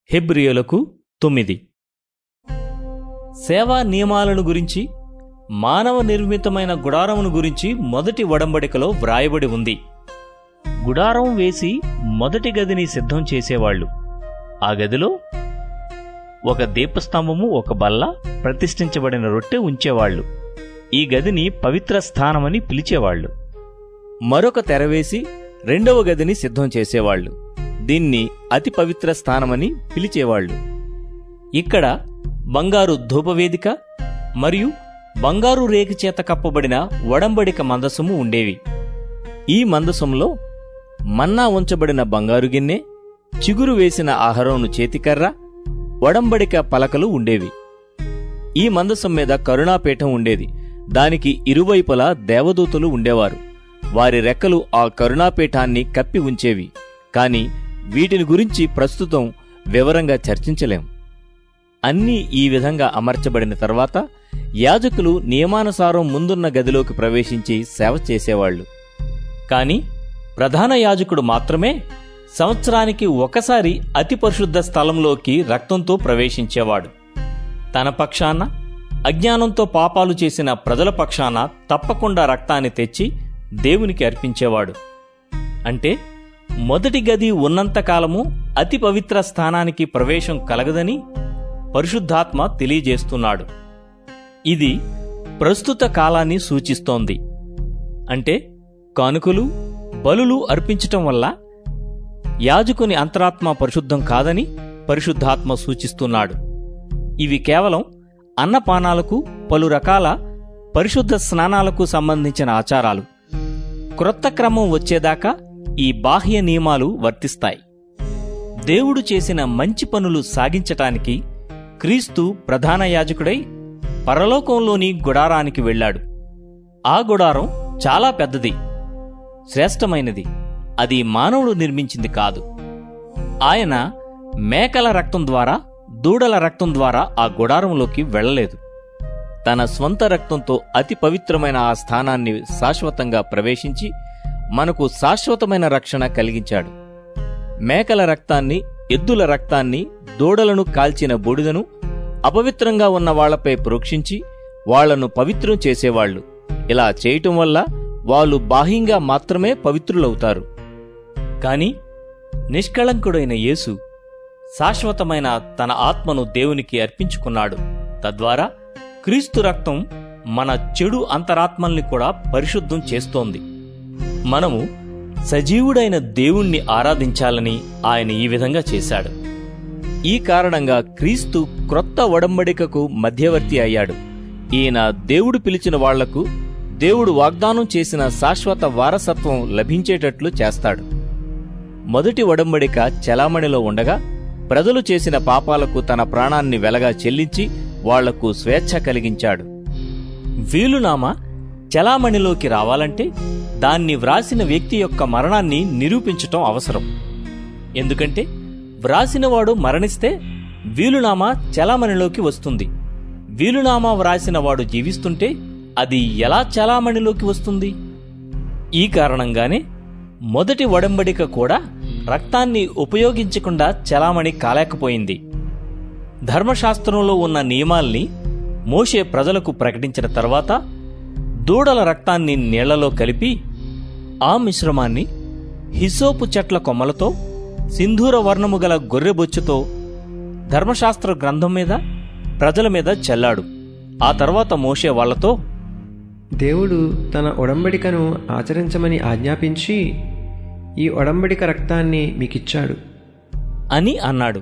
హెబ్రియులకు తొమ్మిది సేవా నియమాలను గురించి మానవ నిర్మితమైన గుడారమును గురించి మొదటి వడంబడికలో వ్రాయబడి ఉంది గుడారం వేసి మొదటి గదిని సిద్ధం చేసేవాళ్ళు ఆ గదిలో ఒక దీపస్తంభము ఒక బల్ల ప్రతిష్ఠించబడిన రొట్టె ఉంచేవాళ్ళు ఈ గదిని పవిత్ర స్థానమని పిలిచేవాళ్ళు మరొక తెరవేసి రెండవ గదిని సిద్ధం చేసేవాళ్ళు దీన్ని అతి పవిత్ర స్థానమని పిలిచేవాళ్ళు ఇక్కడ బంగారు ధూపవేదిక మరియు బంగారు రేకు చేత కప్పబడిన వడంబడిక మందసము ఉండేవి ఈ మందసంలో మన్నా ఉంచబడిన బంగారు గిన్నె చిగురు వేసిన ఆహారంను చేతికర్ర వడంబడిక పలకలు ఉండేవి ఈ మందసం మీద కరుణాపీఠం ఉండేది దానికి ఇరువైపులా దేవదూతలు ఉండేవారు వారి రెక్కలు ఆ కరుణాపీఠాన్ని కప్పి ఉంచేవి కాని వీటిని గురించి ప్రస్తుతం వివరంగా చర్చించలేం అన్నీ ఈ విధంగా అమర్చబడిన తర్వాత యాజకులు నియమానుసారం ముందున్న గదిలోకి ప్రవేశించి సేవ చేసేవాళ్లు కాని ప్రధాన యాజకుడు మాత్రమే సంవత్సరానికి ఒకసారి అతి పరిశుద్ధ స్థలంలోకి రక్తంతో ప్రవేశించేవాడు తన పక్షాన అజ్ఞానంతో పాపాలు చేసిన ప్రజల పక్షాన తప్పకుండా రక్తాన్ని తెచ్చి దేవునికి అర్పించేవాడు అంటే మొదటి గది ఉన్నంతకాలము అతి పవిత్ర స్థానానికి ప్రవేశం కలగదని పరిశుద్ధాత్మ తెలియజేస్తున్నాడు ఇది ప్రస్తుత కాలాన్ని సూచిస్తోంది అంటే కానుకలు బలులు అర్పించటం వల్ల యాజకుని అంతరాత్మ పరిశుద్ధం కాదని పరిశుద్ధాత్మ సూచిస్తున్నాడు ఇవి కేవలం అన్నపానాలకు పలు రకాల పరిశుద్ధ స్నానాలకు సంబంధించిన ఆచారాలు క్రొత్త క్రమం వచ్చేదాకా ఈ బాహ్య నియమాలు వర్తిస్తాయి దేవుడు చేసిన మంచి పనులు సాగించటానికి క్రీస్తు ప్రధాన యాజకుడై పరలోకంలోని గుడారానికి వెళ్ళాడు ఆ గుడారం చాలా పెద్దది శ్రేష్టమైనది అది మానవుడు నిర్మించింది కాదు ఆయన మేకల రక్తం ద్వారా దూడల రక్తం ద్వారా ఆ గుడారంలోకి వెళ్ళలేదు తన స్వంత రక్తంతో అతి పవిత్రమైన ఆ స్థానాన్ని శాశ్వతంగా ప్రవేశించి మనకు శాశ్వతమైన రక్షణ కలిగించాడు మేకల రక్తాన్ని ఎద్దుల రక్తాన్ని దూడలను కాల్చిన బూడిదను అపవిత్రంగా ఉన్న వాళ్లపై ప్రోక్షించి వాళ్లను పవిత్రం చేసేవాళ్లు ఇలా చేయటం వల్ల వాళ్ళు బాహ్యంగా మాత్రమే పవిత్రులవుతారు కాని నిష్కళంకుడైన యేసు శాశ్వతమైన తన ఆత్మను దేవునికి అర్పించుకున్నాడు తద్వారా క్రీస్తు రక్తం మన చెడు అంతరాత్మల్ని కూడా పరిశుద్ధం చేస్తోంది మనము సజీవుడైన దేవుణ్ణి ఆరాధించాలని ఆయన ఈ విధంగా చేశాడు ఈ కారణంగా క్రీస్తు క్రొత్త ఒడంబడికకు మధ్యవర్తి అయ్యాడు ఈయన దేవుడు పిలిచిన వాళ్లకు దేవుడు వాగ్దానం చేసిన శాశ్వత వారసత్వం లభించేటట్లు చేస్తాడు మొదటి ఒడంబడిక చెలామణిలో ఉండగా ప్రజలు చేసిన పాపాలకు తన ప్రాణాన్ని వెలగా చెల్లించి వాళ్లకు స్వేచ్ఛ కలిగించాడు వీలునామా చలామణిలోకి రావాలంటే దాన్ని వ్రాసిన వ్యక్తి యొక్క మరణాన్ని నిరూపించటం అవసరం ఎందుకంటే వ్రాసినవాడు మరణిస్తే వీలునామా చలామణిలోకి వస్తుంది వీలునామా వ్రాసిన వాడు జీవిస్తుంటే అది ఎలా చలామణిలోకి వస్తుంది ఈ కారణంగానే మొదటి ఒడంబడిక కూడా రక్తాన్ని ఉపయోగించకుండా చలామణి కాలేకపోయింది ధర్మశాస్త్రంలో ఉన్న నియమాల్ని మోషే ప్రజలకు ప్రకటించిన తర్వాత దూడల రక్తాన్ని నీళ్లలో కలిపి ఆ మిశ్రమాన్ని హిసోపు చెట్ల కొమ్మలతో సింధూర వర్ణము గల గొర్రెబొచ్చుతో ధర్మశాస్త్ర గ్రంథం మీద ప్రజల మీద చల్లాడు ఆ తర్వాత మోషే వాళ్లతో దేవుడు తన ఒడంబడికను ఆచరించమని ఆజ్ఞాపించి ఈ ఒడంబడిక రక్తాన్ని మీకిచ్చాడు అని అన్నాడు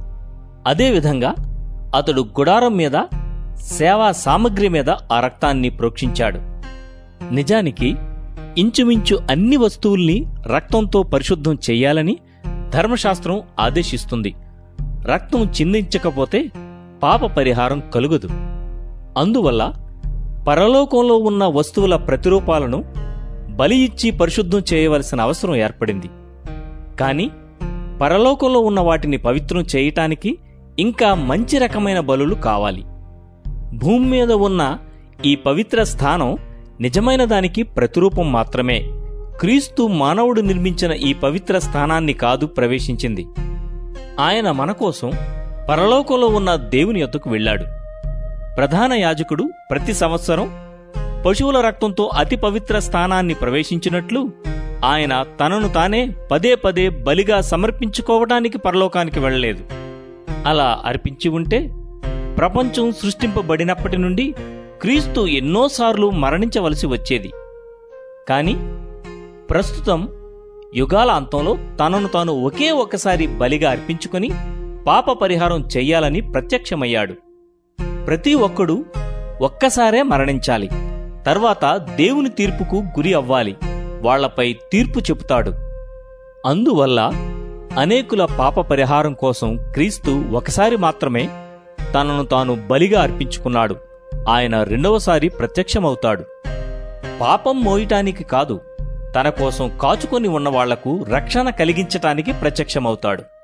అదేవిధంగా అతడు గుడారం మీద సేవా సామగ్రి మీద ఆ రక్తాన్ని ప్రోక్షించాడు నిజానికి ఇంచుమించు అన్ని వస్తువుల్ని రక్తంతో పరిశుద్ధం చెయ్యాలని ధర్మశాస్త్రం ఆదేశిస్తుంది రక్తం చిందించకపోతే పాప పరిహారం కలుగదు అందువల్ల పరలోకంలో ఉన్న వస్తువుల ప్రతిరూపాలను బలి ఇచ్చి పరిశుద్ధం చేయవలసిన అవసరం ఏర్పడింది కాని పరలోకంలో ఉన్న వాటిని పవిత్రం చేయటానికి ఇంకా మంచి రకమైన బలులు కావాలి భూమి మీద ఉన్న ఈ పవిత్ర స్థానం నిజమైన దానికి ప్రతిరూపం మాత్రమే క్రీస్తు మానవుడు నిర్మించిన ఈ పవిత్ర స్థానాన్ని కాదు ప్రవేశించింది ఆయన మన కోసం పరలోకంలో ఉన్న దేవుని యొద్దకు వెళ్ళాడు ప్రధాన యాజకుడు ప్రతి సంవత్సరం పశువుల రక్తంతో అతి పవిత్ర స్థానాన్ని ప్రవేశించినట్లు ఆయన తనను తానే పదే పదే బలిగా సమర్పించుకోవడానికి పరలోకానికి వెళ్ళలేదు అలా అర్పించి ఉంటే ప్రపంచం సృష్టింపబడినప్పటి నుండి క్రీస్తు ఎన్నోసార్లు మరణించవలసి వచ్చేది కాని ప్రస్తుతం యుగాల అంతంలో తనను తాను ఒకే ఒక్కసారి బలిగా అర్పించుకొని పాప పరిహారం చెయ్యాలని ప్రత్యక్షమయ్యాడు ప్రతి ఒక్కడు ఒక్కసారే మరణించాలి తర్వాత దేవుని తీర్పుకు గురి అవ్వాలి వాళ్లపై తీర్పు చెబుతాడు అందువల్ల అనేకుల పాప పరిహారం కోసం క్రీస్తు ఒకసారి మాత్రమే తనను తాను బలిగా అర్పించుకున్నాడు ఆయన రెండవసారి ప్రత్యక్షమవుతాడు పాపం మోయటానికి కాదు తన కోసం కాచుకొని ఉన్న వాళ్లకు రక్షణ కలిగించటానికి ప్రత్యక్షమవుతాడు